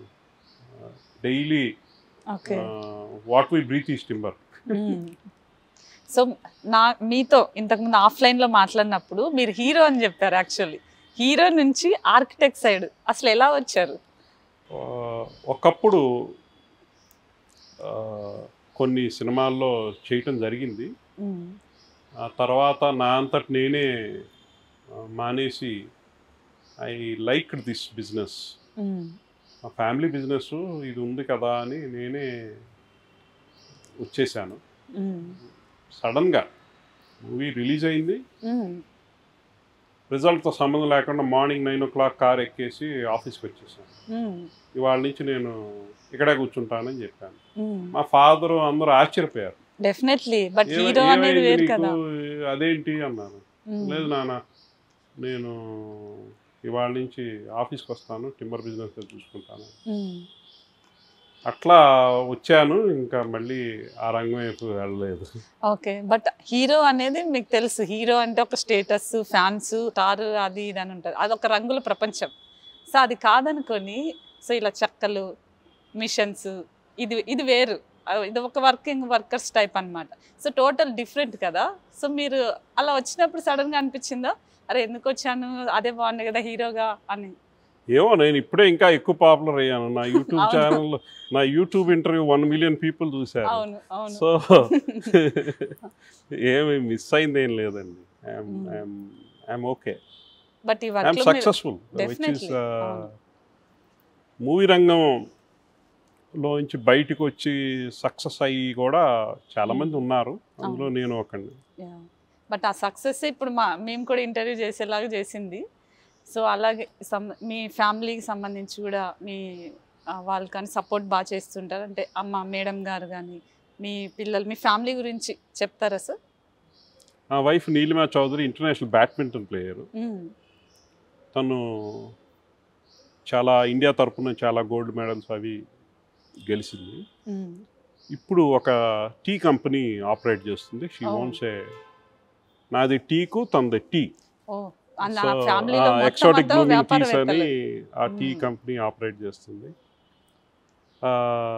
daily okay what we breathe is timber so నా మీతో ఇంతకుముందు ఆఫ్లైన్లో మాట్లాడినప్పుడు మీరు హీరో అని చెప్పారు యాక్చువల్లీ హీరో నుంచి ఆర్కిటెక్ట్ సైడ్ అసలు ఎలా వచ్చారు ఒకప్పుడు ఆ, కొన్ని సినిమాల్లో చేయటం జరిగింది ఆ తర్వాత నా అంతటి నేనే ఆ, మానేసి ఐ లైక్ దిస్ బిజినెస్ మా ఫ్యామిలీ బిజినెస్ ఇది ఉంది కదా అని నేనే వచ్చేసాను సడన్గా మూవీ రిలీజ్ అయింది రిజల్ట్తో సంబంధం లేకుండా morning nine o'clock car ఎక్కేసి ఆఫీస్కి వచ్చేసాను ఇవాళ నుంచి నేను ఇక్కడే కూర్చుంటానని చెప్పాను మా ఫాదర్ అందరూ ఆశ్చర్యపోయారు డెఫినెట్లీ బట్ "ఏమై- హీరో అనేది ఏమైంది వేరు నీకు? కదా అదేంటి అన్నారు మ్మ్. లేదు నాన్న నేను ఇవాళ నుంచి ఆఫీస్కి వస్తాను టింబర్ బిజినెస్ చూసుకుంటాను మ్మ్. అట్లా వచ్చాను ఇంకా మళ్ళీ ఆ రంగం వైపు వెళ్ళలేదు ఓకే బట్ హీరో అనేది మీకు తెలుసు హీరో అంటే ఒక స్టేటస్ ఫ్యాన్స్ స్టార్ అది ఇది అని ఉంటుంది అది ఒక రంగుల ప్రపంచం సో అది కాదనుకొని సో ఇలా చెక్కలు మిషన్స్ ఇది ఇది వేరు అ- ఇది ఒక వర్కింగ్ వర్కర్స్ టైప్ అన్నమాట సో టోటల్ డిఫరెంట్ కదా సో మీరు అలా వచ్చినప్పుడు సడన్గా అనిపించిందా అరే ఎందుకు వచ్చాను అదే బాగుంది కదా హీరోగా అని ఏమో నేను ఇప్పుడే ఇంకా ఎక్కువ పాపులర్ అయ్యాను నా యూట్యూబ్ అవును. ఛానల్ నా YouTube interview one million people చూశారు అవును అవును సో ఏమి మిస్ అయింది ఏం లేదండి Mm. ఐఎమ్ ఓకే బట్ ఈ I'm work successful which is Definitely. అవును. మూవీ రంగంలోంచి బయటకు వచ్చి సక్సెస్ అయ్యి కూడా చాలా మంది ఉన్నారు అందులో నేను ఒకండి బట్ ఆ సక్సెస్ ఇప్పుడు మా మేము కూడా ఇంటర్వ్యూ చేసేలాగా చేసింది సో అలాగే సం మీ ఫ్యామిలీకి సంబంధించి కూడా మీ ఆ, వాళ్ళు కానీ సపోర్ట్ బాగా చేస్తుంటారు అంటే అమ్మ మేడం గారు కానీ మీ పిల్లలు మీ ఫ్యామిలీ గురించి చెప్తారా సార్ నా wife Neelima Chowdary international badminton player తను చాలా ఇండియా తరపున చాలా గోల్డ్ మెడల్స్ అవి గెలిచింది ఇప్పుడు ఒక టీ కంపెనీ ఆపరేట్ చేస్తుంది షీ Oh. ఓన్స్ ఏ నాది టీకు తనది టీ ఓ అన్న ఫ్యామిలీలో మొత్తం ఎక్సాటిక్ అంతా బ్లూమింగ్ టీస్ అని వ్యాపారవేత్తలే ఆ టీ Mm. కంపెనీ ఆపరేట్ చేస్తుంది ఆ,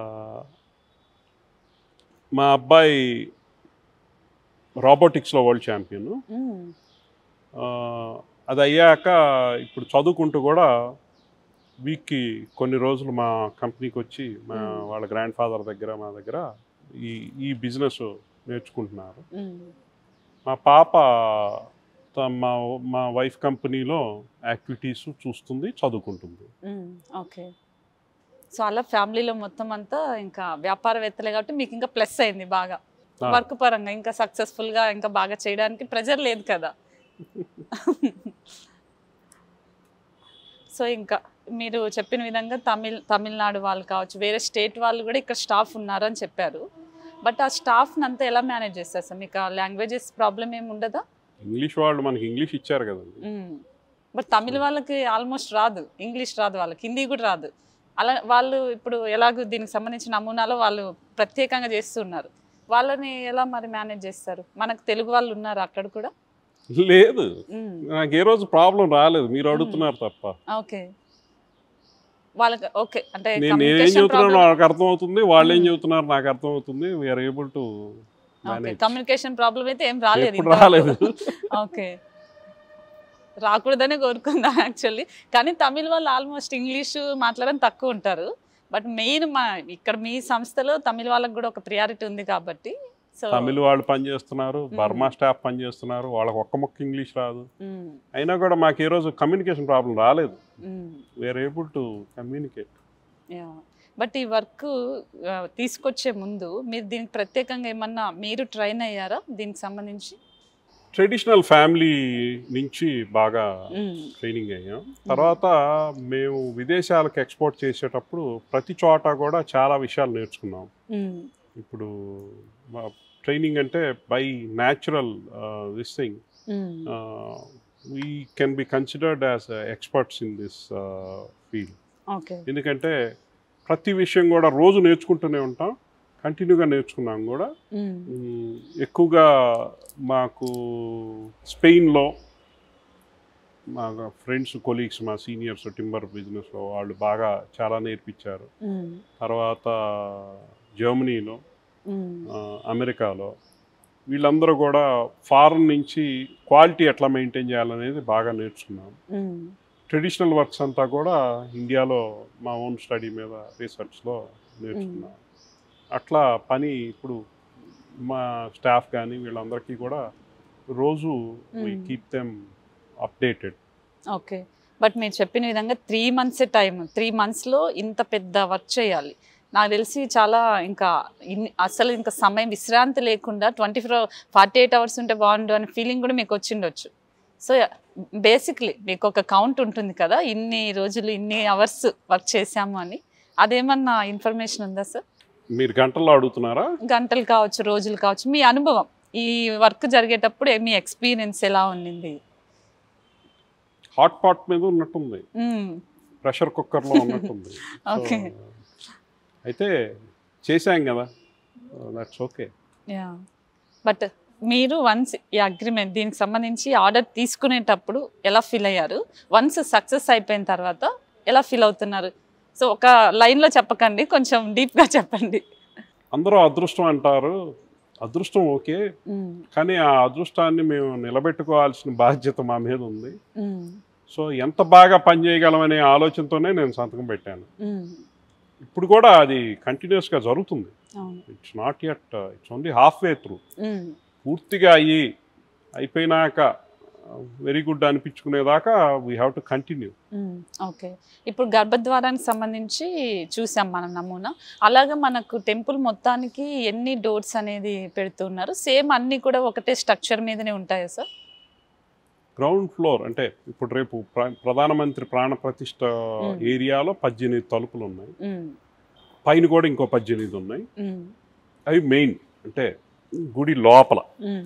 మా అబ్బాయి రోబోటిక్స్లో వరల్డ్ ఛాంపియన్ ఉమ్, అది అయ్యాక ఇప్పుడు చదువుకుంటూ కూడా వీక్కి కొన్ని రోజులు మా కంపెనీకి వచ్చి మా Mm. వాళ్ళ గ్రాండ్ ఫాదర్ దగ్గర మా దగ్గర ఈ ఈ బిజినెస్ నేర్చుకుంటున్నారు ఉమ్, మా పాప త- మా మా వైఫ్ కంపెనీలో యాక్టివిటీస్ చూస్తుంది చదువుకుంటుంది ఉమ్, ఓకే సో అలా ఫ్యామిలీలో మొత్తం అంతా ఇంకా వ్యాపారవేత్తలే కాబట్టి మీకు ఇంకా ప్లస్ అయింది బాగా ఆ. వర్క్ పరంగా ఇంకా సక్సెస్ఫుల్ గా ఇంకా బాగా చేయడానికి ప్రెజర్ లేదు కదా సో ఇంకా మీరు చెప్పిన విధంగా తమిళ్ తమిళనాడు వాళ్ళు కావచ్చు వేరే స్టేట్ వాళ్ళు కూడా ఇక్కడ స్టాఫ్ ఉన్నారు అని చెప్పారు బట్ ఆ స్టాఫ్ని అంతా ఎలా మేనేజ్ చేస్తారు సార్ మీకు ఆ లాంగ్వేజెస్ ప్రాబ్లం ఏమి ఉండదా ఇంగ్లీష్ వాళ్ళు మనకి ఇంగ్లీష్ ఇచ్చారు కదండి బట్ తమిళ వాళ్ళకి ఆల్మోస్ట్ రాదు ఇంగ్లీష్ రాదు వాళ్ళకి హిందీ కూడా రాదు అలా వాళ్ళు ఇప్పుడు ఎలాగో దీనికి సంబంధించిన నమూనాలో వాళ్ళు ప్రత్యేకంగా చేస్తున్నారు వాళ్ళని ఎలా మరి మేనేజ్ చేస్తారు మనకు తెలుగు వాళ్ళు ఉన్నారు అక్కడ కూడా లేదు నాకు ఏ రోజు ప్రాబ్లం రాలేదు మీరు అడుగుతున్నారు తప్ప ఓకే వాళ్ళకి ఓకే అంటే నేను నేనేం communication చెబుతున్నాను problem- వాళ్ళకి అర్థమవుతుంది వాళ్ళు ఏం Mm. చెబుతున్నారు నాకు అర్థమవుతుంది we're able to okay communication problem అయితే ఏం రాలేదు ఎప్పుడు రాలేదు ఓకే రాకూడదనే కోరుకుందా యాక్చువల్లీ కానీ తమిళ వాళ్ళు ఆల్మోస్ట్ ఇంగ్లీష్ మాట్లాడడం తక్కువ ఉంటారు బట్ మెయిన్ మా ఇక్కడ మీ సంస్థలో తమిళ వాళ్ళకి కూడా ఒక ప్రియారిటీ ఉంది కాబట్టి సో తమిళ వాళ్ళు పని చేస్తున్నారు బర్మా స్టాఫ్ పని చేస్తున్నారు వాళ్ళకి ఒక్క మొక్క ఇంగ్లీష్ రాదు అయినా కూడా మాకు ఏ రోజు కమ్యూనికేషన్ ప్రాబ్లం రాలేదు we're able to communicate but ఈ వర్క్ తీసుకొచ్చే ముందు మీరు దీనికి ప్రత్యేకంగా ఏమన్నా మీరు ట్రైన్ అయ్యారా దీనికి సంబంధించి ట్రెడిషనల్ ఫ్యామిలీ నుంచి బాగా ట్రైనింగ్ అయ్యాం తర్వాత మేము విదేశాలకు ఎక్స్పోర్ట్ చేసేటప్పుడు ప్రతి చోట కూడా చాలా విషయాలు నేర్చుకున్నాం ఇప్పుడు ట్రైనింగ్ అంటే by natural this thing we can be considered as experts in this field okay ఎందుకంటే ప్రతి విషయం కూడా రోజు నేర్చుకుంటూనే ఉంటాం కంటిన్యూగా నేర్చుకున్నాం కూడా మ్, ఎక్కువగా మాకు స్పెయిన్లో మా ఫ్రెండ్స్ కొలీగ్స్ మా సీనియర్స్ టింబర్ బిజినెస్లో వాళ్ళు బాగా చాలా నేర్పించారు తర్వాత జర్మనీలో ఆ, అమెరికాలో వీళ్ళందరూ కూడా ఫారెన్ నుంచి క్వాలిటీ ఎట్లా మెయింటైన్ చేయాలనేది బాగా నేర్చుకున్నాం ట్రెడిషనల్ వర్క్స్ అంతా కూడా ఇండియాలో మా ఓన్ స్టడీ మీద రీసెర్చ్లో నేర్చుకున్నాం అట్లా పని ఇప్పుడు మా స్టాఫ్ కానీ వీళ్ళందరికీ కూడా రోజు Mm. Keep them updated okay but మీరు చెప్పిన విధంగా త్రీ మంత్స్ టైం త్రీ మంత్స్లో ఇంత పెద్ద వర్క్ చేయాలి నాకు తెలిసి చాలా ఇంకా ఇన్ని అసలు ఇంకా సమయం విశ్రాంతి లేకుండా twenty four forty eight hours ఉంటే బాగుండు అనే ఫీలింగ్ కూడా మీకు వచ్చిండొచ్చు సో బేసిక్లీ మీకు ఒక కౌంట్ ఉంటుంది కదా ఇన్ని రోజులు ఇన్ని అవర్స్ వర్క్ చేశాము అని అదేమన్నా ఇన్ఫర్మేషన్ ఉందా సార్ మీరు గంటల్లో అడుగుతున్నారా గంటలు కావచ్చు రోజులు కావచ్చు మీ అనుభవం ఈ వర్క్ జరిగేటప్పుడు మీ ఎక్స్పీరియన్స్ ఎలా ఉండింది హాట్ పాట్ మీద ఉన్నట్టుంది మ్మ్. ప్రెషర్ కుక్కర్లో ఉన్నట్టుంది So, Okay. అయితే చేశాం కదా దట్స్ ఓకే యా బట్ మీరు వన్స్ ఈ అగ్రిమెంట్ దీనికి సంబంధించి ఆర్డర్ తీసుకునేటప్పుడు ఎలా ఫీల్ అయ్యారు వన్స్ సక్సెస్ అయిపోయిన తర్వాత ఎలా ఫీల్ అవుతున్నారు సో ఒక లైన్లో చెప్పకండి కొంచెం డీప్గా చెప్పండి అందరూ అదృష్టం అంటారు అదృష్టం ఓకే మ్మ్. కానీ ఆ అదృష్టాన్ని మేము నిలబెట్టుకోవాల్సిన బాధ్యత మా మీద ఉంది మ్మ్. సో ఎంత బాగా పనిచేయగలమనే ఆలోచనతోనే నేను సంతకం పెట్టాను మ్మ్. ఇప్పుడు కూడా అది కంటిన్యూస్గా జరుగుతుంది అవును it's not yet it's only half way through hmm. పూర్తిగా అయ్యి అయిపోయినాక వెరీ గుడ్ అనిపించుకునేదాకా we have to continue hmm. Okay ఇప్పుడు గర్భద్వారానికి సంబంధించి చూసాం మనం నమూనా అలాగే మనకు టెంపుల్ మొత్తానికి ఎన్ని డోర్స్ అనేది పెడుతున్నారు సేమ్ అన్నీ కూడా ఒకటే స్ట్రక్చర్ మీదనే ఉంటాయా సార్ గ్రౌండ్ ఫ్లోర్ అంటే ఇప్పుడు రేపు ప్ర- ప్రధానమంత్రి ప్రాణ ప్రతిష్ట మ్మ్. ఏరియాలో పద్దెనిమిది తలుపులు ఉన్నాయి ఉమ్, పైన కూడా ఇంకో పద్దెనిమిది ఉన్నాయి ఉమ్, అవి మెయిన్ అంటే గుడి లోపల ఉమ్,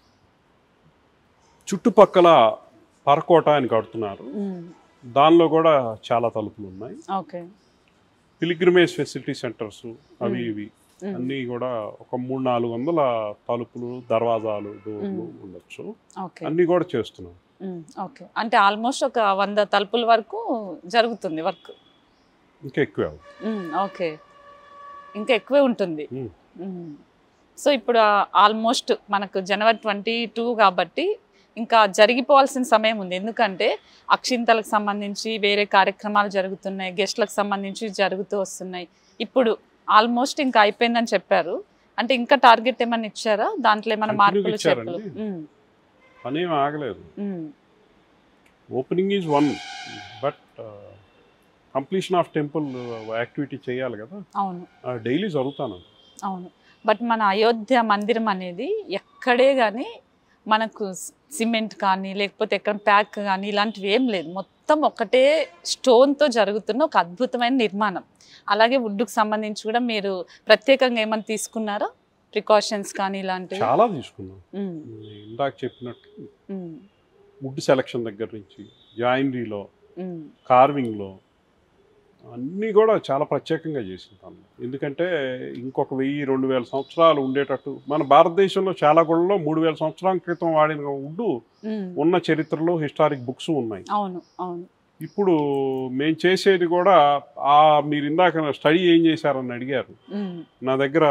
చుట్టుపక్కల పరకోట అని కడుతున్నారు ఉమ్, దానిలో కూడా చాలా తలుపులు ఉన్నాయి ఓకే పిలిగ్రిమేజ్ ఫెసిలిటీ సెంటర్స్ అవి మ్మ్. ఇవి ఉమ్, అన్నీ కూడా ఒక మూడు నాలుగు వందల తలుపులు దర్వాజాలు డోర్లు మ్మ్. ఉండొచ్చు ఓకే అన్నీ కూడా చేస్తున్నాం ఉమ్, ఓకే అంటే ఆల్మోస్ట్ ఒక వంద తలుపుల వరకు జరుగుతుంది వర్క్ ఇంకా ఎక్కువే అవుతుంది. ఉమ్, ఓకే ఇంకా ఎక్కువే ఉంటుంది ఉమ్. ఉమ్. సో ఇప్పుడు ఆల్మోస్ట్ మనకు జనవరి ట్వంటీ టూ కాబట్టి ఇంకా జరిగిపోవాల్సిన సమయం ఉంది ఎందుకంటే అక్షింతలకు సంబంధించి వేరే కార్యక్రమాలు జరుగుతున్నాయి గెస్ట్లకు సంబంధించి జరుగుతూ వస్తున్నాయి ఇప్పుడు ఆల్మోస్ట్ ఇంకా అయిపోయిందని చెప్పారు అంటే ఇంకా టార్గెట్ ఏమైనా ఇచ్చారా దాంట్లో ఏమైనా Continue మార్పులు ఇచ్చారండి. చేర్పులు ఉమ్, పని ఏం ఆగలేదు um, opening is one but completion of temple activity చేయాలి కదా అవును డైలీ జరుగుతాను అవును బట్ మన అయోధ్య మందిరం అనేది ఎక్కడే కానీ మనకు సిమెంట్ కానీ లేకపోతే ఎక్కడ ప్యాక్ కానీ ఇలాంటివి ఏం లేదు మొత్తం ఒకటే స్టోన్తో జరుగుతున్న ఒక అద్భుతమైన నిర్మాణం అలాగే వుడ్కు సంబంధించి కూడా మీరు ప్రత్యేకంగా ఏమైనా తీసుకున్నారా ప్రికాషన్స్ కానీ ఇలాంటివి చాలా తీసుకున్నాం ఉమ్, ఇందాక చెప్పినట్టు ఉమ్, వుడ్ సెలక్షన్ దగ్గర నుంచి జాయినరీలో ఉమ్, కార్వింగ్లో అన్నీ కూడా చాలా ప్రత్యేకంగా చేసింది తను ఎందుకంటే ఇంకొక వెయ్యి రెండు వేల సంవత్సరాలు ఉండేటట్టు మన భారతదేశంలో చాలా గుళ్ళలో మూడు వేల సంవత్సరాల క్రితం వాడిన వుడ్డు ఉమ్, ఉన్న చరిత్రలో హిస్టారిక్ బుక్స్ ఉన్నాయి అవును అవును ఇప్పుడు మేము చేసేది కూడా ఆ మీరు ఇందాక స్టడీ ఏం చేశారని అడిగారు ఉమ్, నా దగ్గర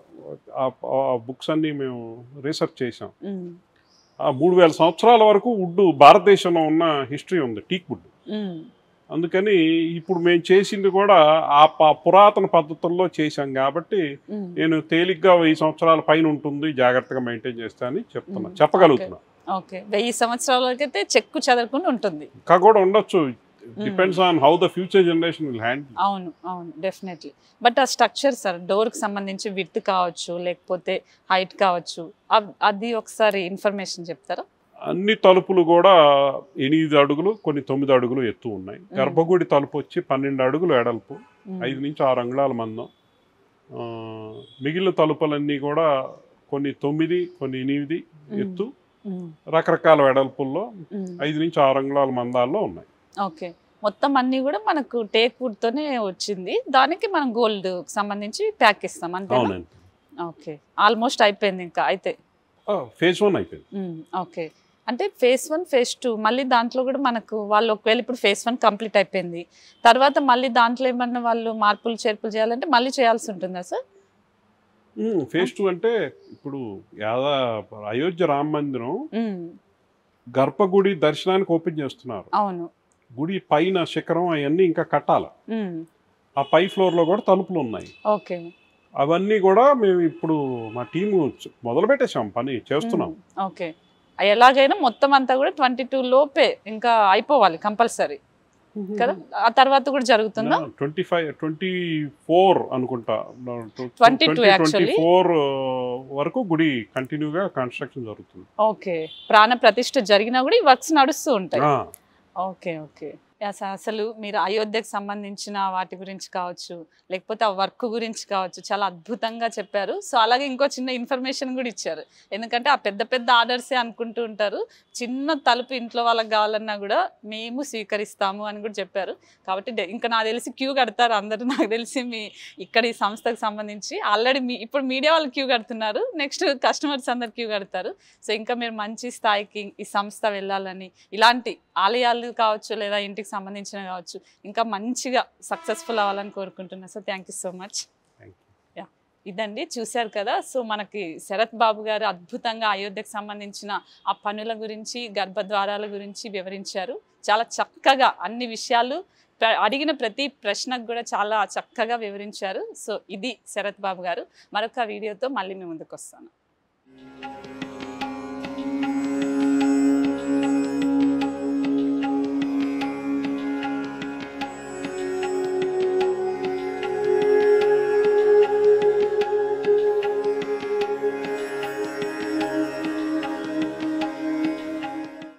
ఆ బుక్స్ అన్నీ మేము రీసెర్చ్ చేసాం ఉమ్, ఆ మూడు వేల సంవత్సరాల వరకు వుడ్ భారతదేశంలో ఉన్న హిస్టరీ ఉంది టీక్ వుడ్ ఉమ్, అందుకని ఇప్పుడు మేము చేసింది కూడా ఆ ప- పురాతన పద్ధతుల్లో చేశాం కాబట్టి ఉమ్. నేను తేలిగ్గా వెయ్యి సంవత్సరాల పైన ఉంటుంది జాగ్రత్తగా మెయింటైన్ చేస్తా అని చెప్తున్నా మ్మ్. చెప్పగలుగుతున్నా ఓకే వెయ్యి సంవత్సరాలకైతే చెక్కు చెదరకుండా ఉంటుంది ఇంకా కూడా ఉండొచ్చు depends on how the future generation will handle అవును అవును డెఫినెట్లీ బట్ ఆ స్ట్రక్చర్ సార్ డోర్కి సంబంధించి విత్ కావచ్చు లేకపోతే హైట్ కావచ్చు అవ్- అది ఒకసారి ఇన్ఫర్మేషన్ చెప్తారా అన్ని తలుపులు కూడా ఎనిమిది అడుగులు కొన్ని తొమ్మిది అడుగులు ఎత్తు ఉన్నాయి గర్భగుడి తలుపు వచ్చి పన్నెండు అడుగులు ఎడల్పు మ్మ్. ఐదు నుంచి ఆరు అంగుళాల మందం ఆ, మిగిలిన తలుపులన్నీ కూడా కొన్ని తొమ్మిది కొన్ని ఎనిమిది మ్మ్. ఎత్తు మ్మ్. రకరకాల వెడల్పుల్లో మ్మ్. ఐదు నుంచి ఆరు అంగుళాల మందాల్లో ఉన్నాయి ఓకే మొత్తం అన్ని కూడా మనకు టేక్ వుడ్ తోనే వచ్చింది దానికి మనం గోల్డ్ సంబంధించి ప్యాక్ ఇస్తాం అంతే అవునండి ఓకే ఆల్మోస్ట్ అయిపోయింది ఇంకా అయితే ఫేజ్ వన్ అయిపోయింది మ్మ్. ఓకే అంటే ఫేస్ వన్ ఫేస్ టూ మళ్ళీ దాంట్లో కూడా మనకు వాళ్ళు ఒకవేళ ఇప్పుడు ఫేస్ వన్ కంప్లీట్ అయిపోయింది తర్వాత మళ్ళీ దాంట్లో ఏమన్నా వాళ్ళు మార్పులు చేర్పులు చేయాలంటే మళ్ళీ చేయాల్సి ఉంటుందా సార్ ఫేజ్ టూ అంటే ఇప్పుడు యాదా అయోధ్య రామ మందిరం మ్మ్. గర్భగుడి దర్శనానికి ఓపెన్ చేస్తున్నారు అవును గుడి పైన శిఖరం అవన్నీ ఇంకా కట్టాలి మ్మ్. ఆ పై ఫ్లోర్లో కూడా తలుపులు ఉన్నాయి ఓకే అవన్నీ కూడా మేము ఇప్పుడు మా టీము మొదలు పెట్టేసాం పని చేస్తున్నాం మ్మ్. ఓకే ఎలాగైనా మొత్తం అంతా కూడా ట్వంటీ టూ లోపే ఇంకా అయిపోవాలి కంపల్సరీ కదా ఆ తర్వాత కూడా జరుగుతుందా ట్వంటీ ఫైవ్ ట్వంటీ ఫోర్ అనుకుంటా 22 actually. ఫోర్ వరకు గుడి కంటిన్యూగా కన్స్ట్రక్షన్ జరుగుతుంది ఓకే ప్రాణ ప్రతిష్ఠ జరిగినా కూడా ఈ వర్క్స్ నడుస్తూ ఉంటాయి ఆ, ఓకే ఓకే యాస్ అసలు మీరు అయోధ్యకు సంబంధించిన వాటి గురించి కావచ్చు లేకపోతే ఆ వర్క్ గురించి కావచ్చు చాలా అద్భుతంగా చెప్పారు సో అలాగే ఇంకో చిన్న ఇన్ఫర్మేషన్ కూడా ఇచ్చారు ఎందుకంటే ఆ పెద్ద పెద్ద ఆర్డర్సే అనుకుంటూ ఉంటారు చిన్న తలుపు ఇంట్లో వాళ్ళకి కావాలన్నా కూడా మేము స్వీకరిస్తాము అని కూడా చెప్పారు కాబట్టి డె- ఇంకా నాకు తెలిసి క్యూ కడతారు అందరూ నాకు తెలిసి మీ ఇక్కడ ఈ సంస్థకు సంబంధించి ఆల్రెడీ మీ ఇప్పుడు మీడియా వాళ్ళు క్యూ కడుతున్నారు నెక్స్ట్ కస్టమర్స్ అందరు క్యూ కడతారు సో ఇంకా మీరు మంచి స్థాయికి ఈ సంస్థ వెళ్ళాలని ఇలాంటి ఆలయాలు కావచ్చు లేదా ఇంటికి సంబంధించిన కావచ్చు ఇంకా మంచిగా సక్సెస్ఫుల్ అవ్వాలని కోరుకుంటున్నా so thank you so much Thank yeah ఇదండి చూశారు కదా సో మనకి శరత్ బాబు గారు అద్భుతంగా అయోధ్యకు సంబంధించిన ఆ పనుల గురించి గర్భద్వారాల గురించి వివరించారు చాలా చక్కగా అన్ని విషయాలు ప్ర- అడిగిన ప్రతి ప్రశ్నకు కూడా చాలా చక్కగా వివరించారు సో ఇది శరత్ బాబు గారు మరొక వీడియోతో మళ్ళీ మీ ముందుకు వస్తాను